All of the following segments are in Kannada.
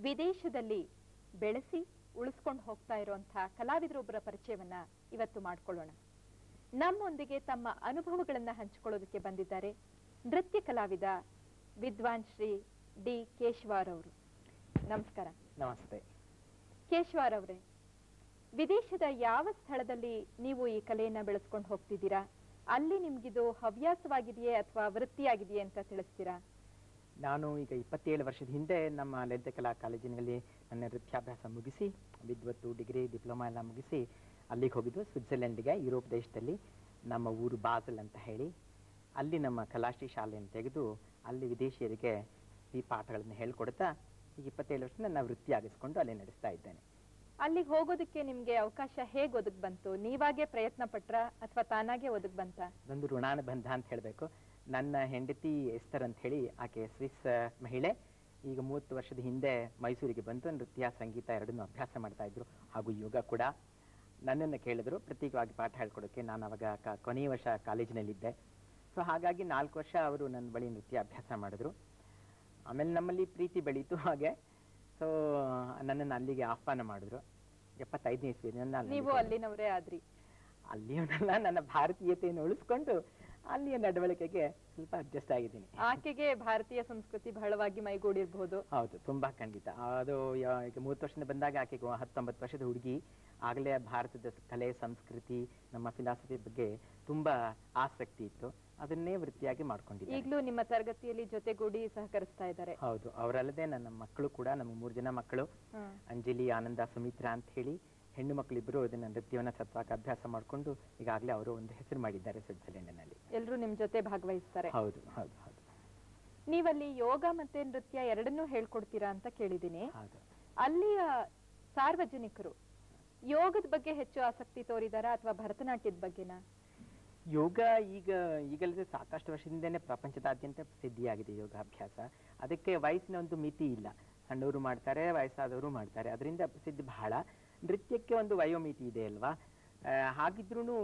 ವಿದೇಶದಲ್ಲಿ ಬೆಳೆಸಿ ಉಳಿಸ್ಕೊಂಡು ಹೋಗ್ತಾ ಇರುವಂತಹ ಕಲಾವಿದರೊಬ್ಬರ ಪರಿಚಯವನ್ನ ಇವತ್ತು ಮಾಡ್ಕೊಳ್ಳೋಣ ನಮ್ಮೊಂದಿಗೆ ತಮ್ಮ ಅನುಭವಗಳನ್ನ ಹಂಚಿಕೊಳ್ಳೋದಕ್ಕೆ ಬಂದಿದ್ದಾರೆ ನೃತ್ಯ ಕಲಾವಿದ ವಿದ್ವಾನ್ ಶ್ರೀ ಡಿ ಕೇಶವಾರ್ ಅವರು ನಮಸ್ಕಾರ ನಮಸ್ತೆ ಕೇಶವಾರ್ ಅವರೇ ವಿದೇಶದ ಯಾವ ಸ್ಥಳದಲ್ಲಿ ನೀವು ಈ ಕಲೆಯನ್ನ ಬೆಳೆಸ್ಕೊಂಡು ಹೋಗ್ತಿದ್ದೀರಾ ಅಲ್ಲಿ ನಿಮ್ಗಿದು ಹವ್ಯಾಸವಾಗಿದೆಯೇ ಅಥವಾ ವೃತ್ತಿಯಾಗಿದೆಯೇ ಅಂತ ತಿಳಿಸ್ತೀರಾ ನಾನು ಈಗ ಇಪ್ಪತ್ತೇಳು ವರ್ಷದ ಹಿಂದೆ ನಮ್ಮ ಲಲಿತ ಕಲಾ ಕಾಲೇಜಿನಲ್ಲಿ ನನ್ನ ನೃತ್ಯಾಭ್ಯಾಸ ಮುಗಿಸಿ ವಿದ್ವತ್ತು ಡಿಗ್ರಿ ಡಿಪ್ಲೊಮಾ ಎಲ್ಲ ಮುಗಿಸಿ ಅಲ್ಲಿಗೆ ಹೋಗಿದ್ದು ಸ್ವಿಟ್ಜರ್ಲೆಂಡ್ಗೆ ಯುರೋಪ್ ದೇಶದಲ್ಲಿ ನಮ್ಮ ಊರು ಬಾಸಲ್ ಅಂತ ಹೇಳಿ ಅಲ್ಲಿ ನಮ್ಮ ಕಲಾಶ್ರೀ ಶಾಲೆಯನ್ನು ತೆಗೆದು ಅಲ್ಲಿ ವಿದೇಶಿಯರಿಗೆ ಈ ಪಾಠಗಳನ್ನು ಹೇಳ್ಕೊಡ್ತಾ ಈಗ ಇಪ್ಪತ್ತೇಳು ವರ್ಷ ನನ್ನ ವೃತ್ತಿ ಆಗಿಸ್ಕೊಂಡು ಅಲ್ಲಿ ನಡೆಸ್ತಾ ಇದ್ದೇನೆ ಅಲ್ಲಿಗೆ ಹೋಗೋದಕ್ಕೆ ನಿಮ್ಗೆ ಅವಕಾಶ ಹೇಗ್ ಒದಗ್ ಬಂತು ನೀವಾಗೆ ಪ್ರಯತ್ನ ಪಟ್ರ ಅಥವಾ ತಾನಾಗೆ ಒದಗ್ ಬಂತ ಅದೊಂದು ಋಣಾನುಬಂಧ ಅಂತ ಹೇಳಬೇಕು ನನ್ನ ಹೆಂಡತಿ ಎಸ್ತರ್ ಅಂತ ಹೇಳಿ ಆಕೆ ಸ್ವಿಸ್ ಆ, ಮಹಿಳೆ ಈಗ ಮೂವತ್ತು ವರ್ಷದ ಹಿಂದೆ ಮೈಸೂರಿಗೆ ಬಂದು ನೃತ್ಯ ಸಂಗೀತ ಎರಡನ್ನೂ ಅಭ್ಯಾಸ ಮಾಡ್ತಾ ಇದ್ರು ಹಾಗೂ ಯೋಗ ಕೂಡ ನನ್ನನ್ನು ಕೇಳಿದ್ರು ಪ್ರತ್ಯೇಕವಾಗಿ ಪಾಠ ಹೇಳ್ಕೊಡೋಕ್ಕೆ ನಾನು ಅವಾಗ ಕ- ಕೊನೆಯ ವರ್ಷ ಕಾಲೇಜಿನಲ್ಲಿದ್ದೆ ಸೊ ಹಾಗಾಗಿ ನಾಲ್ಕು ವರ್ಷ ಅವರು ನನ್ನ ಬಳಿ ನೃತ್ಯ ಅಭ್ಯಾಸ ಮಾಡಿದ್ರು ಆಮೇಲೆ ನಮ್ಮಲ್ಲಿ ಪ್ರೀತಿ ಬೆಳೀತು ಹಾಗೆ ಸೊ ನನ್ನನ್ನು ಅಲ್ಲಿಗೆ ಆಹ್ವಾನ ಮಾಡಿದ್ರು ಎಪ್ಪತ್ತೈದನೇ ಇಸ್ವಿ ನನ್ನ ಅಲ್ಲಿ ನೀವು ಅಲ್ಲಿನವರೇ ಆದ್ರಿ ಅಲ್ಲಿಯವನ್ನೆಲ್ಲ ನನ್ನ ಭಾರತೀಯತೆಯನ್ನು ಉಳಿಸ್ಕೊಂಡು ಅಲ್ಲಿಯ ನಡವಳಿಕೆಗೆ ಸ್ವಲ್ಪ ಅಡ್ಜಸ್ಟ್ ಆಗಿದ್ದೀನಿ ಆಕೆಗೆ ಭಾರತೀಯ ಸಂಸ್ಕೃತಿ ಬಹಳವಾಗಿ ಮೈಗೂಡಿರ್ಬಹುದು ಹೌದು ತುಂಬಾ ಖಂಡಿತ ಅದು ಯಾ- ಈಗ ಮೂವತ್ತು ವರ್ಷದಿಂದ ಬಂದಾಗ ಆಕೆಗೆ ಹತ್ತೊಂಬತ್ತು ವರ್ಷದ ಹುಡುಗಿ ಆಗಲೇ ಭಾರತದ ಕಲೆ ಸಂಸ್ಕೃತಿ ನಮ್ಮ ಫಿಲಾಸಫಿ ಬಗ್ಗೆ ತುಂಬಾ ಆಸಕ್ತಿ ಇತ್ತು ಅದನ್ನೇ ವೃತ್ತಿಯಾಗಿ ಮಾಡ್ಕೊಂಡಿದ್ದೆ ಈಗ್ಲೂ ನಿಮ್ಮ ತರಗತಿಯಲ್ಲಿ ಜೊತೆಗೂಡಿ ಸಹಕರಿಸ್ತಾ ಇದ್ದಾರೆ ಹೌದು ಅವರಲ್ಲದೆ ನನ್ನ ಮಕ್ಕಳು ಕೂಡ ನಮ್ಮ ಮೂರು ಜನ ಮಕ್ಕಳು ಅಂಜಲಿ ಆನಂದ ಸುಮಿತ್ರಾ ಅಂತ ಹೇಳಿ ಹೆಣ್ಣು ಮಕ್ಕಳಿಬ್ಬರು ಅದನ್ನ ನೃತ್ಯವನ್ನ ಸತ್ವಾಗಿ ಅಭ್ಯಾಸ ಮಾಡಿಕೊಂಡು ಈಗಾಗಲೇ ಅವರು ಒಂದು ಹೆಸರು ಮಾಡಿದ್ದಾರೆ ಸ್ವಿಟ್ಜರ್ಲೆಂಡ್ನಲ್ಲಿ ಎಲ್ರು ನಿಮ್ ಜೊತೆ ಭಾಗವಹಿಸ್ತಾರೆ ಹೌದು ಹೌದು ಹೌದು ನೀವಲ್ಲಿ ಯೋಗ ಮತ್ತೆ ನೃತ್ಯ ಎರಡನ್ನೂ ಹೇಳ್ಕೊಡ್ತೀರಾ ಅಂತ ಕೇಳಿದೀನಿ ಹೌದು ಅಲ್ಲಿಯ ಸಾರ್ವಜನಿಕರು ಯೋಗದ ಬಗ್ಗೆ ಹೆಚ್ಚು ಆಸಕ್ತಿ ತೋರಿದಾರಾ ಅಥವಾ ಭರತನಾಟ್ಯದ ಬಗ್ಗೆನಾ ಯೋಗ ಈಗ ಈಗಲೇ ಸಾಕಷ್ಟು ವರ್ಷದಿಂದನೇ ಪ್ರಪಂಚದಾದ್ಯಂತ ಪ್ರಸಿದ್ಧಿಯಾಗಿದೆ ಯೋಗಾಭ್ಯಾಸ ಅದಕ್ಕೆ ವಯಸ್ಸಿನ ಒಂದು ಮಿತಿ ಇಲ್ಲ ಸಣ್ಣವರು ಮಾಡ್ತಾರೆ ವಯಸ್ಸಾದವರು ಮಾಡ್ತಾರೆ ಅದರಿಂದ ಪ್ರಸಿದ್ಧಿ ಬಹಳ ನೃತ್ಯಕ್ಕೆ ಒಂದು ವಯೋಮಿತಿ ಇದೆ ಅಲ್ವಾ ಹಾಗಿದ್ರೂ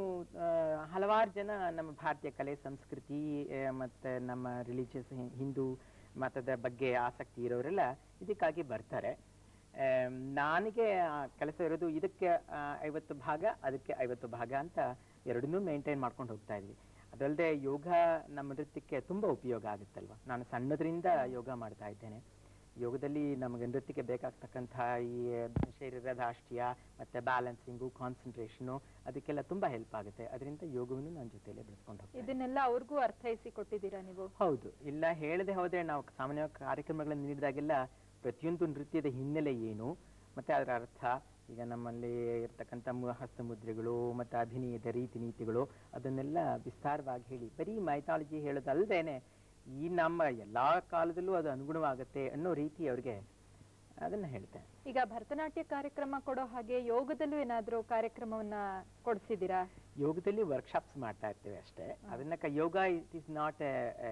ಹಲವಾರು ಜನ ನಮ್ಮ ಭಾರತೀಯ ಕಲೆ ಸಂಸ್ಕೃತಿ ಆ, ಮತ್ತೆ ನಮ್ಮ ರಿಲಿಜಿಯಸ್ ಹಿಂದೂ ಮತದ ಬಗ್ಗೆ ಆಸಕ್ತಿ ಇರೋರೆಲ್ಲ ಇದಕ್ಕಾಗಿ ಬರ್ತಾರೆ ಆಮ್, ನನಗೆ ಆ ಕೆಲಸ ಇರೋದು ಇದಕ್ಕೆ ಆ, ಐವತ್ತು ಭಾಗ ಅದಕ್ಕೆ ಐವತ್ತು ಭಾಗ ಅಂತ ಎರಡನ್ನೂ ಮೇಂಟೈನ್ ಮಾಡ್ಕೊಂಡು ಹೋಗ್ತಾ ಇದ್ವಿ ಅದಲ್ಲದೆ ಯೋಗ ನಮ್ಮ ನೃತ್ಯಕ್ಕೆ ತುಂಬಾ ಉಪಯೋಗ ಆಗುತ್ತಲ್ವಾ ನಾನು ಸಣ್ಣದ್ರಿಂದ ಯೋಗ ಮಾಡ್ತಾ ಇದ್ದೇನೆ ಯೋಗದಲ್ಲಿ ನಮಗೆ ನೃತ್ಯಕ್ಕೆ ಬೇಕಾಗ್ತಕ್ಕಂತಹ ಈ ಶರೀರ ಧಾಷ್ಟ್ಯ ಮತ್ತೆ ಬ್ಯಾಲೆನ್ಸಿಂಗು ಕಾನ್ಸಂಟ್ರೇಷನು ಅದಕ್ಕೆಲ್ಲ ತುಂಬಾ ಹೆಲ್ಪ್ ಆಗುತ್ತೆ ಅದರಿಂದ ಯೋಗವನ್ನು ನನ್ನ ಜೊತೆಲೆ ಬೆಳೆಸ್ಕೊಂಡು ಹೋಗ್ತೀನಿ ಇದನ್ನೆಲ್ಲ ಅವ್ರಿಗೂ ಅರ್ಥೈಸಿ ಕೊಟ್ಟಿದ್ದೀರಾ ನೀವು ಹೌದು ಇಲ್ಲ ಹೇಳದೆ ಹೋದ್ರೆ ನಾವು ಸಾಮಾನ್ಯವಾಗಿ ಕಾರ್ಯಕ್ರಮಗಳನ್ನು ನೀಡಿದಾಗೆಲ್ಲ ಪ್ರತಿಯೊಂದು ನೃತ್ಯದ ಹಿನ್ನೆಲೆ ಏನು ಮತ್ತೆ ಅದರ ಅರ್ಥ ಈಗ ನಮ್ಮಲ್ಲಿ ಇರ್ತಕ್ಕಂಥ ಮು- ಹಸ್ತಮುದ್ರೆಗಳು ಮತ್ತೆ ಅಭಿನಯದ ರೀತಿ ನೀತಿಗಳು ಅದನ್ನೆಲ್ಲ ವಿಸ್ತಾರವಾಗಿ ಹೇಳಿ ಬರೀ ಮೈಥಾಲಜಿ ಹೇಳೋದಲ್ದೇನೆ ಈ ನಮ್ಮ ಎಲ್ಲಾ ಕಾಲದಲ್ಲೂ ಅದು ಅನುಗುಣವಾಗುತ್ತೆ ಅನ್ನೋ ರೀತಿ ಅವ್ರಿಗೆ ಅದನ್ನ ಹೇಳ್ತೇನೆ ಈಗ ಭರತನಾಟ್ಯ ಕಾರ್ಯಕ್ರಮ ಕೊಡೋ ಹಾಗೆ ಯೋಗದಲ್ಲೂ ಏನಾದ್ರೂ ಕಾರ್ಯಕ್ರಮವನ್ನ ಕೊಡಿಸಿದ್ದೀರಾ ಯೋಗದಲ್ಲಿ ವರ್ಕ್ಶಾಪ್ಸ್ ಮಾಡ್ತಾ ಇರ್ತೇವೆ ಅಷ್ಟೇ ಅದನ್ನ ಕ- yoga it is not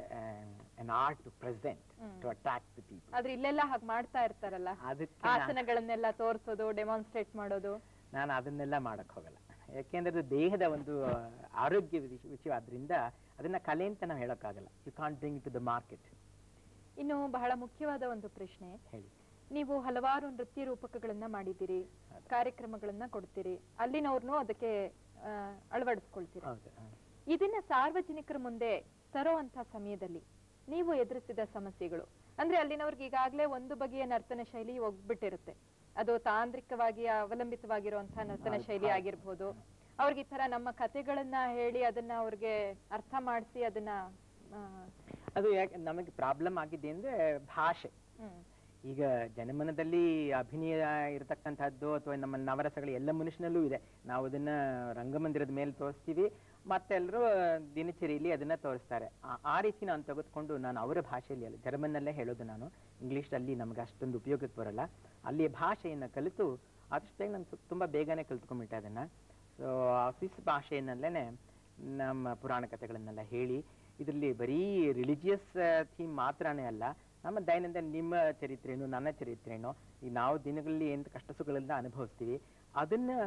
an art to present hmm. To attract the people ಆದ್ರೆ ಇಲ್ಲೆಲ್ಲ ಹಾಗೆ ಮಾಡ್ತಾ ಇರ್ತಾರಲ್ಲ ಅದಕ್ಕೆ ನಾ- ಆಸನಗಳನ್ನೆಲ್ಲ ತೋರ್ಸೋದು ಡೆಮಾನ್ಸ್ಟ್ರೇಟ್ ಮಾಡೋದು ನಾನು ಅದನ್ನೆಲ್ಲ ಮಾಡಕ್ ಹೋಗಲ್ಲ ಯಾಕೆಂದ್ರೆ ಅದು ದೇಹದ ಒಂದು ಆ, ಆರೋಗ್ಯ ವಿಷ- ವಿಷಯವಾದ್ರಿಂದ ಅದನ್ನ ಕಲೆ ಅಂತ ನಾವು ಹೇಳಕ್ಕಾಗಲ್ಲ you can't bring to the market ಇನ್ನು ಬಹಳ ಮುಖ್ಯವಾದ ಒಂದು ಪ್ರಶ್ನೆ ಹೇಳಿ ನೀವು ಹಲವಾರು ನೃತ್ಯ ರೂಪಕಗಳನ್ನ ಮಾಡಿದ್ದೀರಿ ಹೌದು. ಕಾರ್ಯಕ್ರಮಗಳನ್ನ ಕೊಡ್ತೀರಿ ಅಲ್ಲಿನವ್ರನ್ನು ಅದಕ್ಕೆ ಆ, ಅಳವಡಿಸ್ಕೊಳ್ತೀರಿ ಹೌದು ಹ. ಇದನ್ನ ಸಾರ್ವಜನಿಕರ ಮುಂದೆ ತರೋಂತ ಸಮಯದಲ್ಲಿ ನೀವು ಎದುರಿಸಿದ ಸಮಸ್ಯೆಗಳು ಅಂದ್ರೆ ಅಲ್ಲಿನವ್ರಿಗೆ ಈಗಾಗಲೇ ಒಂದು ಬಗೆಯ ನರ್ತನ ಶೈಲಿ ಒಗ್ಬಿಟ್ಟಿರುತ್ತೆ ಅದು ತಾಂತ್ರಿಕವಾಗಿ ಅವಲಂಬಿತವಾಗಿರುವಂತಹ ನರ್ತನ ಹೌದು, ಶೈಲಿ ಹೌದು. ಆಗಿರ್ಬೋದು ಅವ್ರಿಗೆ ಈ ತರ ನಮ್ಮ ಕಥೆಗಳನ್ನ ಹೇಳಿ ಅದನ್ನ ಅವ್ರಿಗೆ ಅರ್ಥ ಮಾಡಿಸಿ ಅದನ್ನ ಆ, ಅದು ಯಾಕೆ ನಮಗೆ ಪ್ರಾಬ್ಲಮ್ ಆಗಿದೆ ಅಂದ್ರೆ ಭಾಷೆ ಹ್ಮ್ ಈಗ ಜನಮನದಲ್ಲಿ ಅಭಿನಯ ಇರತಕ್ಕಂಥದ್ದು ಅಥವಾ ನಮ್ಮ ನವರಸಗಳು ಎಲ್ಲ ಮನುಷ್ಯನಲ್ಲೂ ಇದೆ ನಾವು ಅದನ್ನ ರಂಗಮಂದಿರದ ಮೇಲೆ ತೋರಿಸ್ತೀವಿ ಮತ್ತೆಲ್ಲರೂ ದಿನಚರಿಯಲ್ಲಿ ಅದನ್ನ ತೋರಿಸ್ತಾರೆ ಆ- ಆ ರೀತಿ ನಾನು ತೆಗೆದುಕೊಂಡು ನಾನು ಅವರ ಭಾಷೆಯಲ್ಲಿ ಅಲ್ಲ ಜರ್ಮನ್ನಲ್ಲೇ ಹೇಳೋದು ನಾನು ಇಂಗ್ಲಿಷಲ್ಲಿ ನಮ್ಗೆ ಅಷ್ಟೊಂದು ಉಪಯೋಗಕ್ಕೆ ಬರಲ್ಲ ಅಲ್ಲಿಯ ಭಾಷೆಯನ್ನು ಕಲಿತು ಆದಷ್ಟು ಬೇಗ ನಾನು ತುಂಬಾ ಬೇಗನೆ ಕಲ್ತ್ಕೊಂಡ್ಬಿಟ್ಟೆ ಅದನ್ನ ಸೊ ಸ್ವಿಸ್ ಭಾಷೆಯಲ್ಲೇ ನಮ್ಮ ಪುರಾಣ ಕಥೆಗಳನ್ನೆಲ್ಲ ಹೇಳಿ ಇದರಲ್ಲಿ ಬರೀ ರಿಲಿಜಿಯಸ್ ಥೀಮ್ ಮಾತ್ರನೇ ಅಲ್ಲ ನಮ್ಮ ದೈನಂದಿನ ನಿಮ್ಮ ಚರಿತ್ರೆನೋ ನನ್ನ ಚರಿತ್ರೆನೋ ಈ ನಾವು ದಿನಗಳಲ್ಲಿ ಏನು ಕಷ್ಟ ಸುಖಗಳನ್ನ ಅನುಭವಿಸ್ತೀವಿ ಅದನ್ನ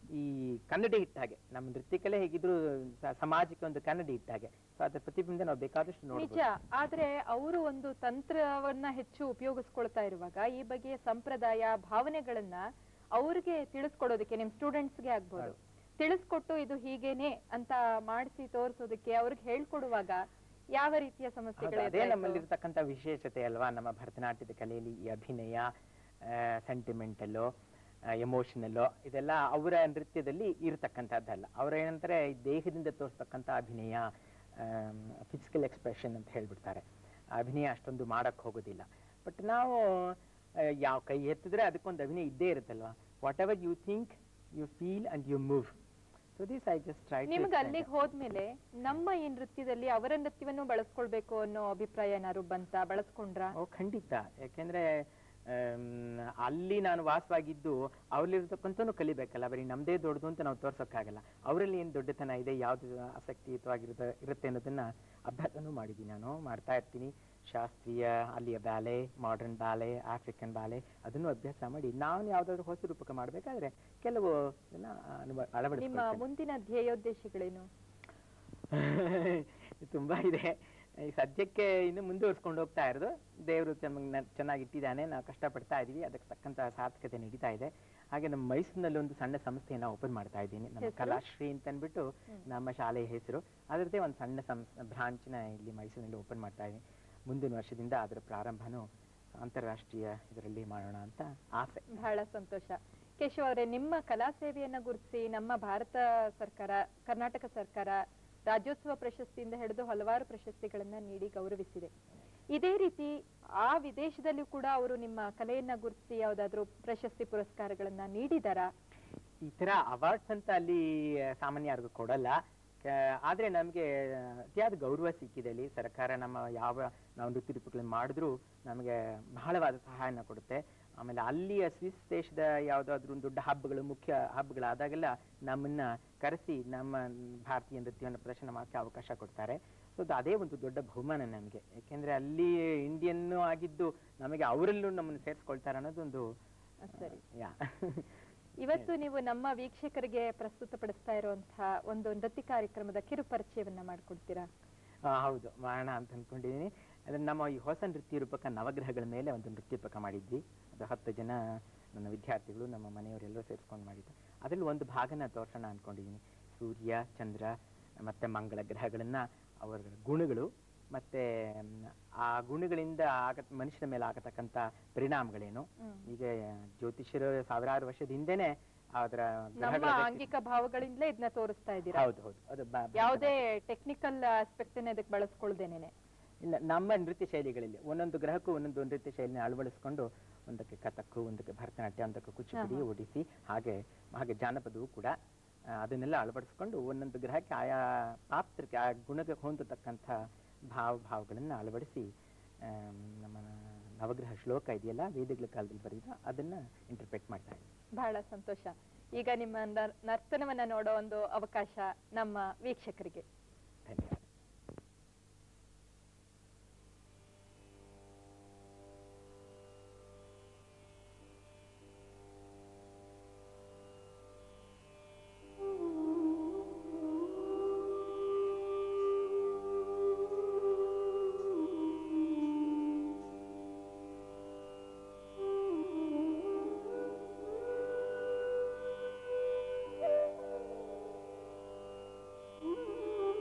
ಈ ಕನ್ನಡಿ ಇಟ್ಟ ಹಾಗೆ ನಮ್ಮ ನೃತ್ಯಕಲೆ ಹೇಗಿದ್ರು ಸ- ಸಮಾಜಕ್ಕೆ ಒಂದು ಕನ್ನಡಿ ಇಟ್ಟ ಹಾಗೆ ಸೊ ಅದ್ರ ಪ್ರತಿಬಿಂಬ ನಾವು ಬೇಕಾದಷ್ಟು ನಿಜ ನೋಡ್ಬೋದು ಆದ್ರೆ ಅವರು ಒಂದು ತಂತ್ರವನ್ನ ಹೆಚ್ಚು ಉಪಯೋಗಿಸ್ಕೊಳ್ತಾ ಇರುವಾಗ ಈ ಬಗೆಯ ಸಂಪ್ರದಾಯ ಭಾವನೆಗಳನ್ನ ಅವ್ರಿಗೆ ತಿಳಿಸ್ಕೊಡೋದಕ್ಕೆ ನಿಮ್ ಸ್ಟೂಡೆಂಟ್ಸ್ಗೆ ಆಗ್ಬೋದು ತಿಳಿಸ್ಕೊಟ್ಟು ಇದು ಹೀಗೇನೆ ಅಂತ ಮಾಡಿಸಿ ತೋರಿಸೋದಕ್ಕೆ ಅವ್ರಿಗೆ ಹೇಳ್ಕೊಡುವಾಗ ಯಾವ ರೀತಿಯ ಹೌದು, ಸಮಸ್ಯೆಗಳು ಅದೇ ಎದುರಾಯ್ತು? ನಮ್ಮಲ್ಲಿರ್ತಕ್ಕಂಥ ವಿಶೇಷತೆ ಅಲ್ವಾ ನಮ್ಮ ಭರತನಾಟ್ಯದ ಕಲೆಯಲ್ಲಿ ಈ ಅಭಿನಯ ಸೆಂಟಿಮೆಂಟಲ್ಲು ಎಮೋಷನಲ್ಲು ಇದೆಲ್ಲ ಅವರ ನೃತ್ಯದಲ್ಲಿ ಇರತಕ್ಕಂಥದ್ದಲ್ಲ ಅವ್ರ ಏನಂತಾರೆ ಈ ದೇಹದಿಂದ ತೋರಿಸ್ತಕ್ಕಂಥ ಅಭಿನಯ ಫಿಸಿಕಲ್ ಎಕ್ಸ್ಪ್ರೆಷನ್ ಅಂತ ಹೇಳ್ಬಿಡ್ತಾರೆ ಆ ಅಭಿನಯ ಅಷ್ಟೊಂದು ಮಾಡಕ್ ಹೋಗೋದಿಲ್ಲ ಬಟ್ ನಾವು ಯಾವ ಕೈ ಎತ್ತಿದ್ರೆ ಅದಕ್ಕೊಂದು ಅಭಿನಯ ಇದ್ದೇ ಇರುತ್ತಲ್ವಾ whatever you think you feel and you move so this I just try ನಿಮ್ಗೆ ಅಲ್ಲಿಗೆ ಹೋದ್ಮೇಲೆ ನಮ್ಮ ಈ ನೃತ್ಯದಲ್ಲಿ ಅವರ ನೃತ್ಯವನ್ನು ಬಳಸ್ಕೊಳ್ಬೇಕು ಅನ್ನೋ ಅಭಿಪ್ರಾಯ ಏನಾದ್ರು ಬಂತ ಬಳಸ್ಕೊಂಡ್ರ ಓ ಖಂಡಿತ ಯಾಕೆಂದ್ರೆ ಆಮ್, ಅಲ್ಲಿ ನಾನು ವಾಸವಾಗಿದ್ದು ಅವ್ರಲ್ಲಿರ್ತಕ್ಕಂಥನು ಕಲಿಬೇಕಲ್ಲ ಬರೀ ನಮ್ದೇ ದೊಡ್ಡದು ಅಂತ ನಾವು ತೋರ್ಸೋಕ್ಕಾಗಲ್ಲ ಅವರಲ್ಲಿ ಏನು ದೊಡ್ಡತನ ಇದೆ ಯಾವ್ದು ಆಸಕ್ತಿಯುತವಾಗಿರುತ್ತೆ ಇರುತ್ತೆ ಅನ್ನೋದನ್ನ ಅಭ್ಯಾಸನೂ ಮಾಡಿದ್ದೀನಿ ನಾನು ಮಾಡ್ತಾ ಇರ್ತೀನಿ ಶಾಸ್ತ್ರೀಯ ಅಲ್ಲಿಯ ballet modern ballet African ballet ಅದನ್ನು ಅಭ್ಯಾಸ ಮಾಡಿ ನಾನು ಯಾವ್ದಾದ್ರು ಹೊಸ ರೂಪಕ ಮಾಡ್ಬೇಕಾದ್ರೆ ಕೆಲವು ಇದನ್ನ ಅನುಭವ ನಿಮ್ಮ ಅಳವಡಿಸ್ಕೊಳ್ತೇನೆ. ಮುಂದಿನ ಧ್ಯೇಯೋದ್ದೇಶಗಳೇನು ತುಂಬಾ ಇದೆ ಈ ಸದ್ಯಕ್ಕೆ ಇನ್ನು ಮುಂದುವರ್ಸ್ಕೊಂಡು ಹೋಗ್ತಾ ಇರೋದು ದೇವರು ಚೆನ್ನಾಗಿ ಇಟ್ಟಿದ್ದಾನೆ ನಾವು ಕಷ್ಟಪಡ್ತಾ ಇದೀವಿ ಅದಕ್ಕೆ ತಕ್ಕಂತ ಸಾರ್ಥಕತೆ ನಡೀತಾ ಇದೆ ಹಾಗೆ ನಮ್ಮ ಮೈಸೂರಿನಲ್ಲಿ ಒಂದು ಸಣ್ಣ ಸಂಸ್ಥೆಯನ್ನ ಓಪನ್ ಮಾಡ್ತಾ ಇದ್ದೀನಿ ನಮ್ಮ ಹೆಸರು? ಕಲಾಶ್ರೀ ಅಂತ ಅಂದ್ಬಿಟ್ಟು ನಮ್ಮ ಶಾಲೆಯ ಹೆಸರು ಅದರದ್ದೇ ಒಂದು ಸಣ್ಣ ಸಂಸ್ ಬ್ರಾಂಚ್ನ ಇಲ್ಲಿ ಮೈಸೂರಿನಲ್ಲಿ ಓಪನ್ ಮಾಡ್ತಾ ಇದ್ದೀನಿ ಮುಂದಿನ ವರ್ಷದಿಂದ ಅದರ ಪ್ರಾರಂಭನೂ ಅಂತಾರಾಷ್ಟ್ರೀಯ ಇದರಲ್ಲಿ ಮಾಡೋಣ ಅಂತ ಆಸೆ ಬಹಳ ಸಂತೋಷ ಕೇಶವ್ ಅವರೇ ನಿಮ್ಮ ಕಲಾ ಸೇವೆಯನ್ನ ಗುರುತಿಸಿ ನಮ್ಮ ಭಾರತ ಸರ್ಕಾರ ಕರ್ನಾಟಕ ಸರ್ಕಾರ ರಾಜ್ಯೋತ್ಸವ ಪ್ರಶಸ್ತಿಯಿಂದ ಹಿಡಿದು ಹಲವಾರು ಪ್ರಶಸ್ತಿಗಳನ್ನ ನೀಡಿ ಗೌರವಿಸಿದೆ ಇದೇ ರೀತಿ ಆ ವಿದೇಶದಲ್ಲೂ ಕೂಡ ಅವರು ನಿಮ್ಮ ಕಲೆಯನ್ನ ಗುರುತಿಸಿ ಯಾವ್ದಾದ್ರು ಪ್ರಶಸ್ತಿ ಪುರಸ್ಕಾರಗಳನ್ನ ನೀಡಿದಾರಾ ಈ ತರ ಅವಾರ್ಡ್ಸ್ ಅಂತ ಅಲ್ಲಿ ಆ, ಸಾಮಾನ್ಯ ಯಾರಿಗೂ ಕೊಡಲ್ಲ ಕ- ಆದ್ರೆ ನಮ್ಗೆ ಅತಿಯಾದ ಗೌರವ ಸಿಕ್ಕಿದೆ ಅಲ್ಲಿ ಸರ್ಕಾರ ನಮ್ಮ ಯಾವ ನಾವು ನೃತ್ಯ ರೂಪಗಳನ್ನು ಮಾಡಿದ್ರು ನಮಗೆ ಬಹಳವಾದ ಸಹಾಯನ ಕೊಡುತ್ತೆ ಆಮೇಲೆ ಅಲ್ಲಿಯ ಸ್ವಿಸ್ ದೇಶದ ಯಾವ್ದಾದ್ರು ಒಂದು ದೊಡ್ಡ ಹಬ್ಬಗಳು ಮುಖ್ಯ ಹಬ್ಬಗಳಾದಾಗೆಲ್ಲ ನಮ್ಮನ್ನ ಕರೆಸಿ ನಮ್ಮ ಭಾರತೀಯ ನೃತ್ಯವನ್ನು ಪ್ರದರ್ಶನ ಮಾಡಕ್ಕೆ ಅವಕಾಶ ಕೊಡ್ತಾರೆ ಸೊ ಅದೇ ಒಂದು ದೊಡ್ಡ ಬಹುಮಾನ ನಮಗೆ ಯಾಕೆಂದ್ರೆ ಅಲ್ಲಿ ಇಂಡಿಯನ್ ಆಗಿದ್ದು ನಮಗೆ ಅವರಲ್ಲೂ ನಮ್ಮನ್ನು ಸೇರಿಸ್ಕೊಳ್ತಾರೆ ಅನ್ನೋದೊಂದು ಅದ್ ಸರಿ ಯಾ ಇವತ್ತು ನೀವು ನಮ್ಮ ವೀಕ್ಷಕರಿಗೆ ಪ್ರಸ್ತುತಪಡಿಸ್ತಾ ಇರುವಂತಹ ಒಂದು ನೃತ್ಯ ಕಾರ್ಯಕ್ರಮದ ಕಿರು ಪರಿಚಯವನ್ನ ಮಾಡ್ಕೊಡ್ತೀರಾ ಆ, ಹೌದು ಮಾಡೋಣ ಅಂತ ಅನ್ಕೊಂಡಿದ್ದೀನಿ ಅದ್ರ ನಮ್ಮ ಈ ಹೊಸ ನೃತ್ಯ ರೂಪಕ ನವಗ್ರಹಗಳ ಮೇಲೆ ಒಂದು ನೃತ್ಯ ರೂಪಕ ಮಾಡಿದ್ವಿ ಅದು ಹತ್ತು ಜನ ನನ್ನ ವಿದ್ಯಾರ್ಥಿಗಳು ನಮ್ಮ ಮನೆಯವರೆಲ್ಲರೂ ಸೇರಿಸ್ಕೊಂಡು ಮಾಡಿದ್ದು ಅದರಲ್ಲಿ ಒಂದು ಭಾಗನ ತೋರ್ಸೋಣ ಅನ್ಕೊಂಡಿದ್ದೀನಿ ಸೂರ್ಯ ಚಂದ್ರ ಮತ್ತೆ ಮಂಗಳ ಗ್ರಹಗಳನ್ನ ಅವರ ಗುಣಗಳು ಮತ್ತೆ ಮ್, ಆ ಗುಣಗಳಿಂದ ಆಗ ಮನುಷ್ಯನ ಮೇಲೆ ಆಗತಕ್ಕಂಥ ಪರಿಣಾಮಗಳೇನು ಹ್ಮ್. ಈಗ ಜ್ಯೋತಿಷ್ಯರು ಸಾವಿರಾರು ವರ್ಷದ ಹಿಂದೆನೆ ಅದರ ನಮ್ಮ ಗ್ರಹಗಳ ಆಂಗಿಕ ಭಾವಗಳಿಂದಲೇ ಇದನ್ನ ತೋರಿಸ್ತಾ ಇದ್ದೀರಾ ಹೌದು ಹೌದು ಅದು ಬ- ಬ- ಯಾವುದೇ ಟೆಕ್ನಿಕಲ್ ಆಸ್ಪೆಕ್ಟ್ ಇದಕ್ಕೆ ಬಳಸ್ಕೊಳ್ದೇನೆ ಇಲ್ಲ ನಮ್ಮ ನೃತ್ಯ ಶೈಲಿಗಳಲ್ಲಿ ಒಂದೊಂದು ಗ್ರಹಕ್ಕೂ ಒಂದೊಂದು ನೃತ್ಯ ಶೈಲಿನ ಅಳವಡಿಸ್ಕೊಂಡು ಒಂದಕ್ಕೆ ಕಥಕ್ಕು ಒಂದಕ್ಕೆ ಭರತನಾಟ್ಯ ಒಂದಕ್ಕೆ ಕುಚಿಪುಡಿ ಹಾ, ಹಾ. ಒಡಿಸಿ ಹಾಗೆ ಹಾಗೆ ಜಾನಪದವು ಕೂಡ ಆ, ಅದನ್ನೆಲ್ಲ ಅಳವಡಿಸ್ಕೊಂಡು ಒಂದೊಂದು ಗ್ರಹಕ್ಕೆ ಆಯಾ ಪಾತ್ರಕ್ಕೆ ಆ ಗುಣಕ್ಕೆ ಹೊಂದತಕ್ಕಂಥ ಭಾವ ಭಾವಗಳನ್ನು ಅಳವಡಿಸಿ ಆಮ್, ನಮ್ಮ ನವಗ್ರಹ ಶ್ಲೋಕ ಇದೆಯಲ್ಲ ವೇದಗಳ ಕಾಲದಲ್ಲಿ ಬರೆದಿದ್ದು ಅದನ್ನ ಇಂಟರ್ಪ್ರೆಟ್ ಮಾಡ್ತಾ ಇದ್ದೀನಿ ಬಹಳ ಸಂತೋಷ ಈಗ ನಿಮ್ಮ ನರ್- ನರ್ತನವನ್ನ ನೋಡೋ ಒಂದು ಅವಕಾಶ ನಮ್ಮ ವೀಕ್ಷಕರಿಗೆ ಧನ್ಯವಾದ Thank you.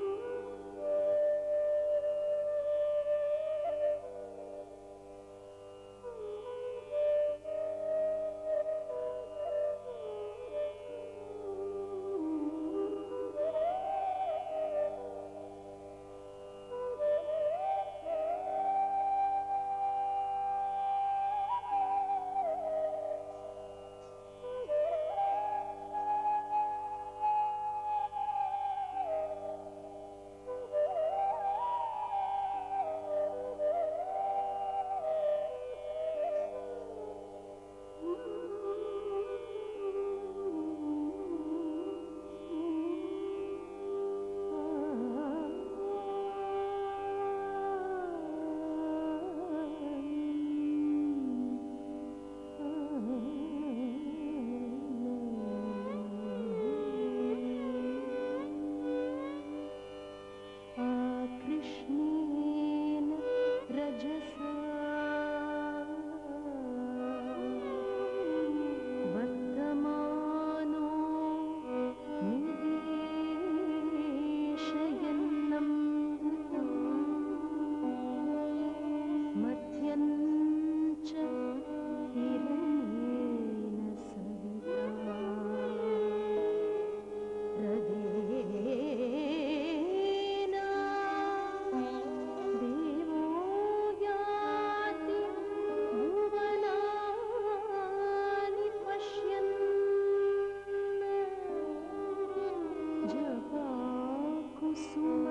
सुम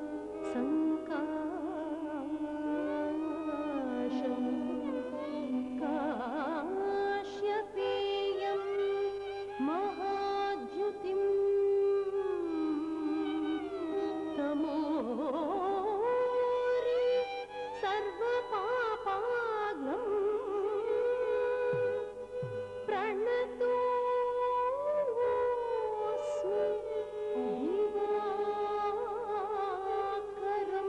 सङ्काशम् काश्यपेयं महाद्युतिम् तमोरि सर्वपापाग्नम् प्रणतोऽस्मि दिवाकरम्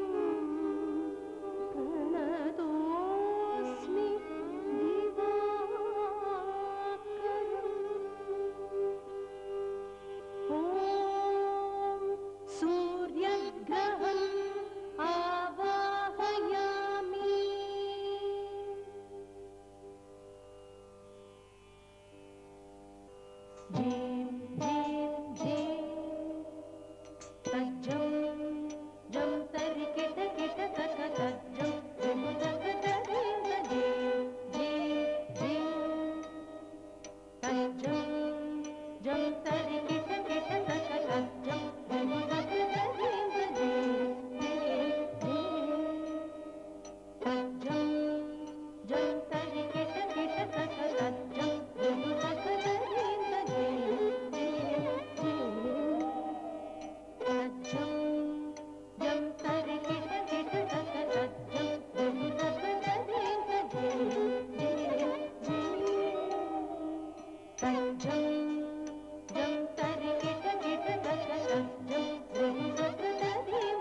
प्रणतोऽस्मि दिवाकरम् ॐ सूर्यग्रहम् आवाहयामि जें जें जें तज्जं जं तरिकिट किट तक तज्जं जं तक तजें तजें जें जें तज्जं जं तरिकिट किट तक तज्जं जं तक तजें तजें जें जें तज्जं जं तरिकिट किट तक तज्जं जं तक तजें तजें तज्जं जं तरिकिट किट तक तज्जं जं तक तजें तजें तज्जं जं तरिकिट किट तक तज्जं जं तक तजें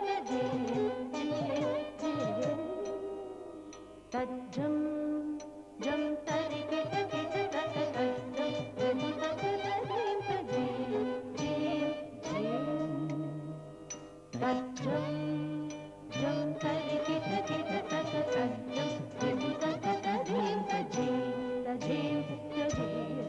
तजें तज्जं जं तरिकिट किट तक तज्जं जं तक तजें तजें तज्जं जं तरिकिट किट तक तज्जं जं तक तजें तजें तजें तजें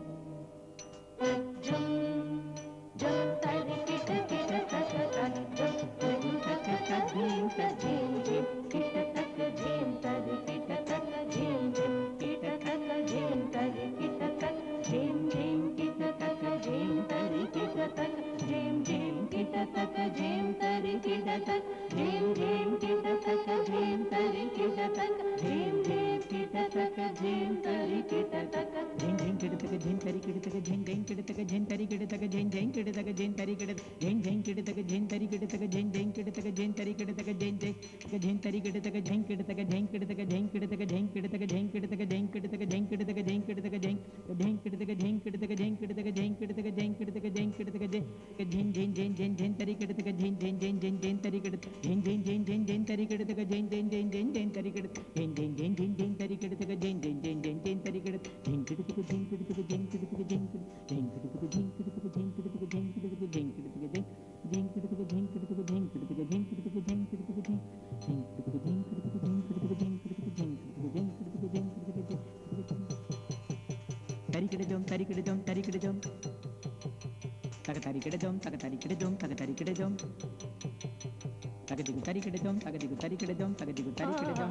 तज्जं जं तरिकिट किट तक तज्जं जं तक तजें तजें किट तक जें तरिकिट तक जें जें किट तक जें तरिकिट तक जें जें किट तक जें तरिकिट तक जें जें किट तक जें तरिकिट तक जें जें किट तक जें तरिकिट तक जें जें किट तक जें तरिकिट तक झें झें किडतक झें तरी किडतक झें झें किडतक झें तरी किडतक झें झें किडतक झें तरी किडत झें झें किडतक झें तरी किडतक झें झें किडतक झें तरी किडतक झें झें झें तरी किडतक झें किडतक झें किडतक झें किडतक झें किडतक झें किडतक झें किडतक झें किडतक झें किडतक झें झें किडतक झें किडतक झें किडतक झें किडतक झें किडतक झें किडतक झें झें झें झें झें झें तरी किडतक झें झें झें झें झें तरी किडत झें झें झें झें झें तरी किडतक झें झें झें झें झें तरी किडत झें झें झें झें झें तरी किडतक झें झें झें झें झें तरी किडत झें किडतक झें किडतक झें किडतक झें किडत झें किडतक झें किडतक झें किडतक झें किडतक झें किडतक झें झें किडतक झें किडतक झें किडतक झें किडतक झें किडतक झें झें किडतक झें किडतक झें किडतक झें किडतक झें किडतक झें किडतक झें किडतक झें तरी किडजोम तरी किडजोम तरी किडजोम तक तरी किडजोम तक तरी किडजोम तक तरी किडजोम तक दिगु तरी किडजोम तक दिगु तरी किडजोम तक दिगु तरी किडजोम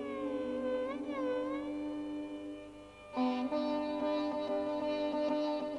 na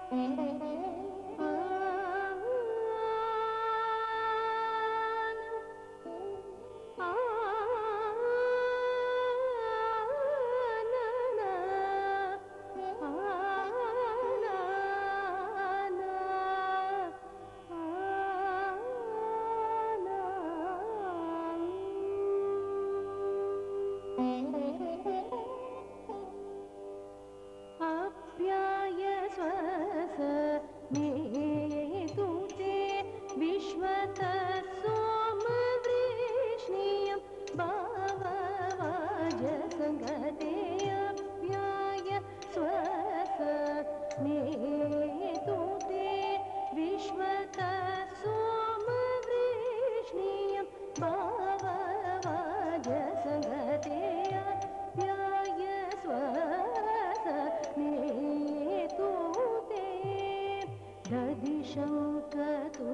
आप्याय स्वस नेतु ते विश्वतः सोमवृष्णीयं भाववाज सङ्गते अप्याय स्वस नेतु ते विश्वतः सोमवृष्णीयं भाववाज सङ्गते अप्याय स्वस नेतु ते ददिशङ्कतो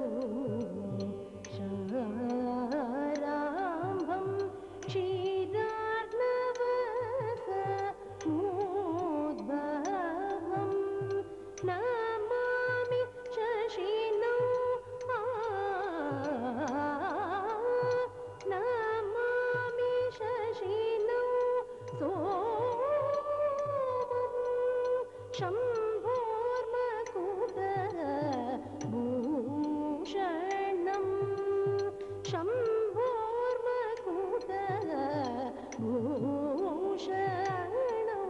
शाराम्भं क्षीरार्णवस मोद्भवं नमामि शशिनौ नमामि शशिनौ सोमं शम्भोर्मकुटः भूषणं शम्भोर्मकुटः भूषणम्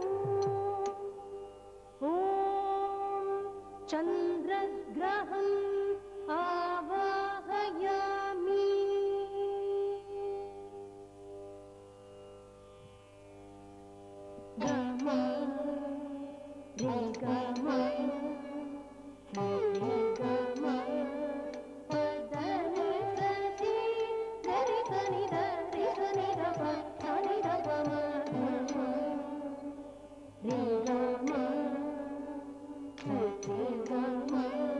ॐ चन्द्रग्रहम् आवाहयामि गम रे गम रे गम पदनि सति गरि सनि द रि सनि द प सनि द प म रे गम सति गम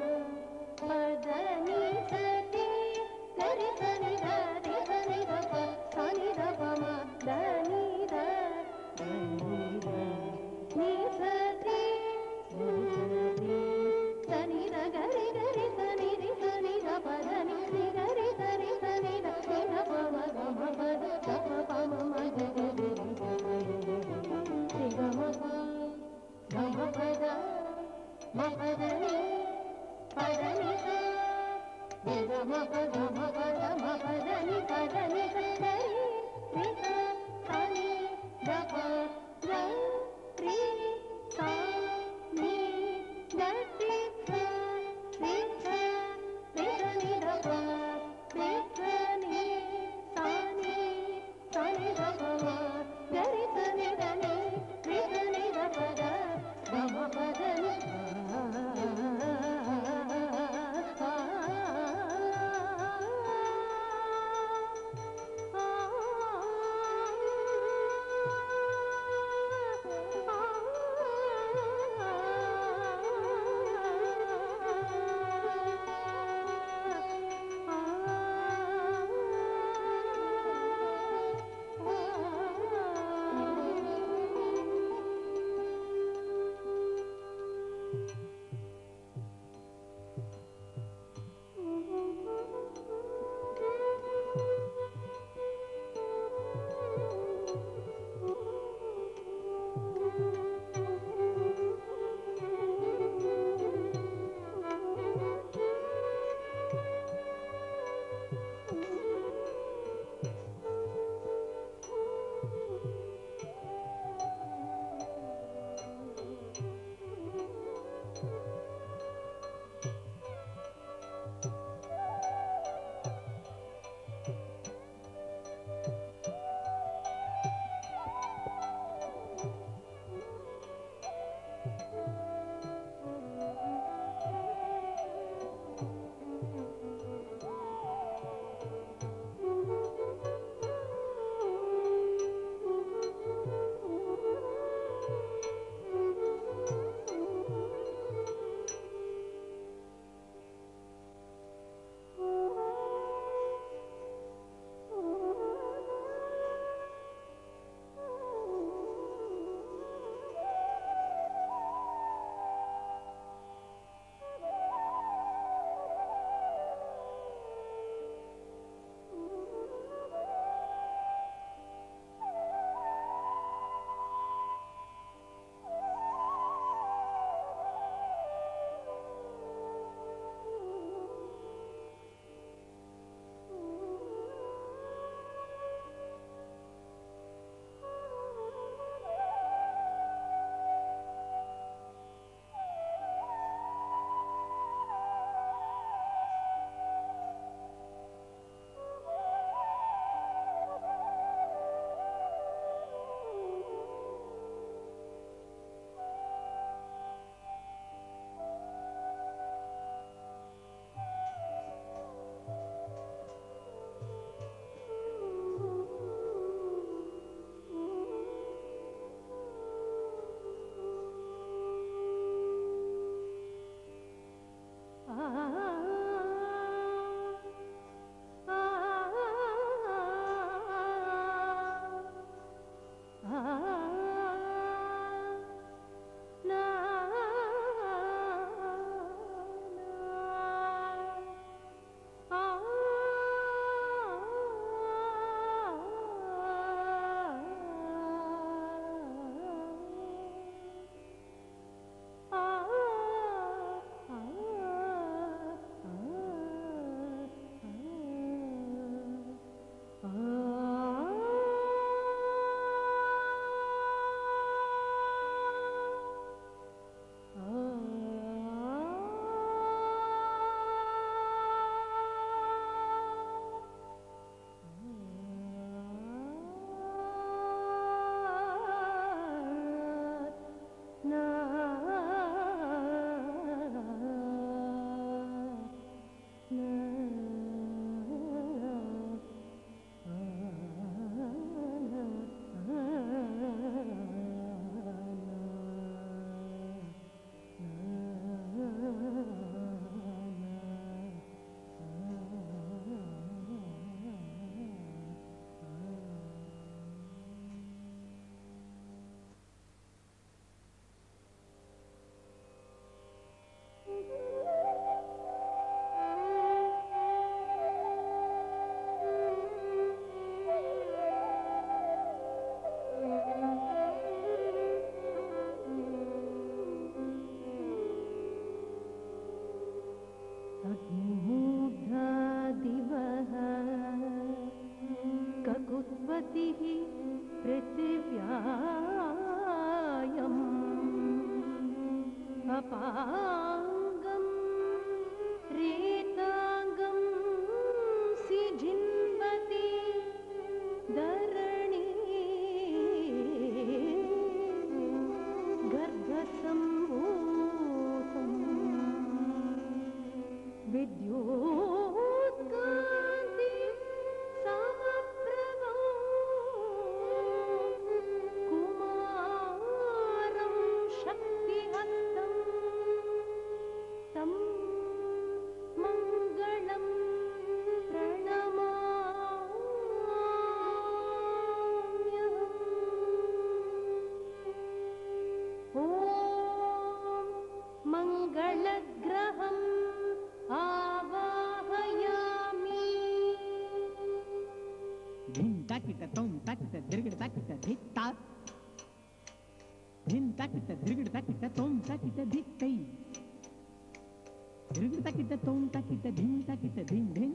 पदनि सति गरि सनि द रि सनि द प सनि द प म द नि द नि द नि सति नि सति सनि द गरि गरि सनि रि सनि द प द नि रि गरि सनि सनि द नि द प म ग म प द द प प म म ग ग रि रि ग ग रि रि ग ग रि ग म प ग म प द म प द नि प द नि ಸ रि ग म प ग म प ದ ಮ ಪ ದ ನಿ ಪ ದ ನಿ ಸ ದ ರಿ ರಿ ಸ ಸ ನಿ ದ ಪ ರ ರಿ ಸ ನಿ ದ ರಿ ಸ ರಿ ಸ ರಿ ಸ ನಿ ದ ಪ ರಿ ಸ ನಿ ಸ ನಿ ಸ ನಿ ದ ಪ ಮ ಗ ರಿ ಸ ನಿ ದ ನಿ ರಿ ಸ ನಿ ದ ಪ ದ ಗ ಮ ಪ ದ ನಿ अग्निमुग्धा दिवः ककुत्वतिः पृथिव्यायम् अपाङ्गं रेताङ्गं सिझिन्वति धरणी गर्भसम्भूतम् विद्योत्कान्ति समप्रभो कुमारं शक्तिहस्तम् तं मङ्गलं प्रणमाम्यहम् ॐ मङ्गलग्रहम् आवाहयामि ಧಿಂ ತಾಕಿಟ ತೊಂ ತಾಕಿಟ ದಿರ್ಗಿಡ ತಾಕಿಟ ಧಿತ್ತ ಧಿಂ ತಾಕಿಟ ದಿರ್ಗಿಡ ತಾಕಿಟ ತೊಂ ತಾಕಿಟ ಧಿತ್ತೈ ದಿರ್ಗಿಡ ತಾಕಿಟ ತೊಂ ತಾಕಿಟ ಧಿಂ ತಾಕಿಟ ಧಿಂ ಧಿಂ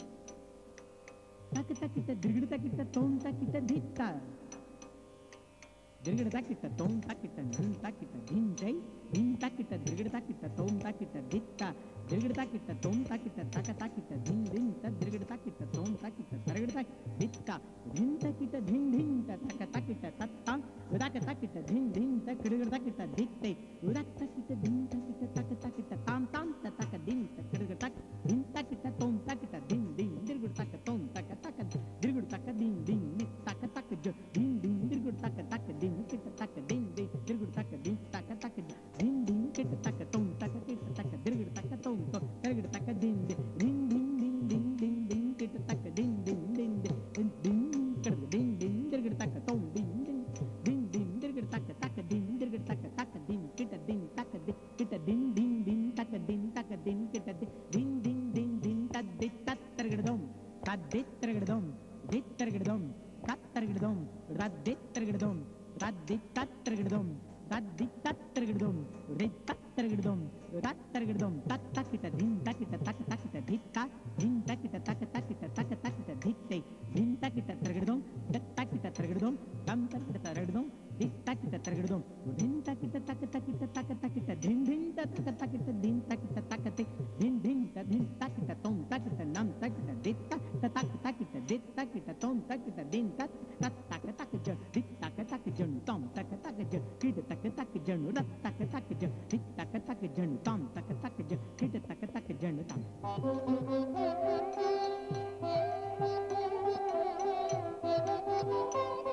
ತಾಕ ತಾಕಿಟ ದಿರ್ಗಿಡ ತಾಕಿಟ ತೊಂ ತಾಕಿಟ ಧಿತ್ತ ದಿರ್ಗಿಡ ತಾಕಿಟ ತೊಂ ತಾಕಿಟ ಧಿಂ ತಾಕಿಟ ಧಿಂ ಜೈ ಧಿಂ ತಾಕಿಟ ದಿರ್ಗಿಡ ತಾಕಿಟ ತೊಂ ತಾಕಿಟ ಧಿತ್ತ ದಿರ್ಗಿಡ ತಾಕಿಟ ತೊಂ ತಾಕಿಟ ತಾಕ ತಾಕಿಟ ಧಿಂ ಧಿಂ ತ ದಿರ್ಗಿಡ ತಾಕಿಟ ತೊಂ ತಾಕಿಟ ತರಗಿಡ ತಾಕಿಟ ಧಿತ್ತ ಧಿಂ ತಾಕಿಟ ಧಿಂ ಧಿಂ ತ ತಕ ತಾಕಿಟ ತತ್ತ ಉದಾಕ ತಾಕಿಟ ಧಿಂ ಧಿಂ ತ ಕಿಡಿಗಿಡ ತಾಕಿಟ ಧಿತ್ತೈ ಉದಾಕ ತಾಕಿಟ ಧಿಂ ತಾಕಿಟ ತಕ ತಾಕಿಟ ತಾಂ ತಾಂ ತ ತಕ ಧಿಂ ತ ಕಿಡಿಗಿಡ ತಾಕ ಧಿಂ ತಾಕಿಟ ತೊಂ ತಾಕಿಟ ಧಿಂ ಧಿಂ ದಿರ್ಗುಡ ತಾಕ ತೊಂ ತಕ ತಕ ದಿರ್ಗುಡ ತಾಕ ಧಿಂ ಧಿಂ ನಿ ತಕ ತಕ ಜ ಧಿಂ ಧಿಂ ದಿರ್ಗುಡ ತಾಕ ತಕ ಧಿಂ ಕಿಟ ತಕ ಧಿಂ ಧಿಂ ದಿರ್ಗುಡ ತಾಕ ಧಿಂ ತಕ ತಕ ಜ ಧಿಂ ಧಿಂ ಕಿಟ ತಕ ತೊಂ ತಕ ಕಿಟ ತಕ ದಿರ್ಗುಡ ತಕ ತೊಂ ತೊ ತಿರ್ಗಿಡ ತಕ ಧಿಂ ಧಿ ಧಿಂ ಧಿಂ ಧಿಂ ಧಿಂ ಧಿಂ ಧಿಂ ಕಿಟ ತಕ ಧಿಂ ಧಿಂ ಧಿಂ ಧಿ ಧಿಂ ಧಿಂ ಕಡದ ಧಿಂ ಧಿಂ ದಿರ್ಗಿಡ ತಕ ತೊಂ ಧಿಂ ಧಿಂ ಧಿಂ ಧಿಂ ದಿರ್ಗಿಡ ತಕ ತಕ ಧಿಂ ದಿರ್ಗಿಡ ತಕ ತಕ ಧಿಂ ಕಿಟ ಧಿಂ ತಕ ಧಿ ಕಿಟ ಧಿಂ ಧಿಂ ಧಿಂ ತಕ ಧಿಂ ತಕ ಧಿಂ ಕಿಟ ಧಿ ಧಿಂ ಧಿಂ ಧಿಂ ಧಿಂ ತದ್ದಿ ತತ್ತರಗಿಡದೋಂ ತದ್ದಿತ್ತರಗಿಡದೋಂ ದಿತ್ತರಗಿಡದೋಂ ತತ್ತರಗಿಡದೋಂ ರದ್ದಿತ್ತರಗಿಡದೋಂ ರದ್ದಿ ತತ್ತರಗಿಡದೋಂ ರದ್ದಿ ತತ್ತರಗಿಡದೋಂ ರಿ ತತ್ತರಗಿಡದೋಂ ತತ್ತರಗಿಡದೋಂ ತತ್ತಕಿಟ ಧಿಂ ತಕಿಟ ತಕ ತಕಿಟ ಧಿತ್ತ ಧಿಂ ತಕಿಟ ತಕ ತಕಿಟ ತಕ ತಕಿಟ ಧಿತ್ತೈ ಧಿಂ ತಕಿಟ ತರಗಿಡದೋಂ ತಕ್ಕಿಟ ತರಗಿಡದೋಂ ತಂ ತಕಿಟ ತರಗಿಡದೋಂ ದಿ ತಕಿಟ ತರಗಿಡದೋಂ ಧಿಂ ತಕಿಟ ತಕ ತಕಿಟ ತಕ ತಕಿಟ ಧಿಂ ಧಿಂ ತ ತಕ ತಕಿಟ ಧಿಂ ತಕಿಟ ತಕತೆ ಧಿಂ ಧಿಂ ತ ಧಿಂ ತಕಿಟ ತೊಂ ತಕಿಟ ನಂ ತಕಿಟ ದಿತ್ತ ತ ತಕ ತಕಿಟ ದಿತ್ ತಕಿಟ ತೊಂ ತಕಿಟ ಧಿಂ ತತ್ ತತ್ ತಕ ತಕ ಜ ದಿತ್ ತಕ ತಕ ಜಣು ತೊಂ ತಕ ತಕ ಜ ಕಿಡ ತಕ ತಕ ಜಣು ರತ್ ತಕ ತಕ ಜ ದಿತ್ ತಕ ತಕ ಜಣು ತೊಂ ತಕ ತಕ ಜ ಕಿಡ ತಕ ತಕ ಜಣು ತೊಂ Thank you.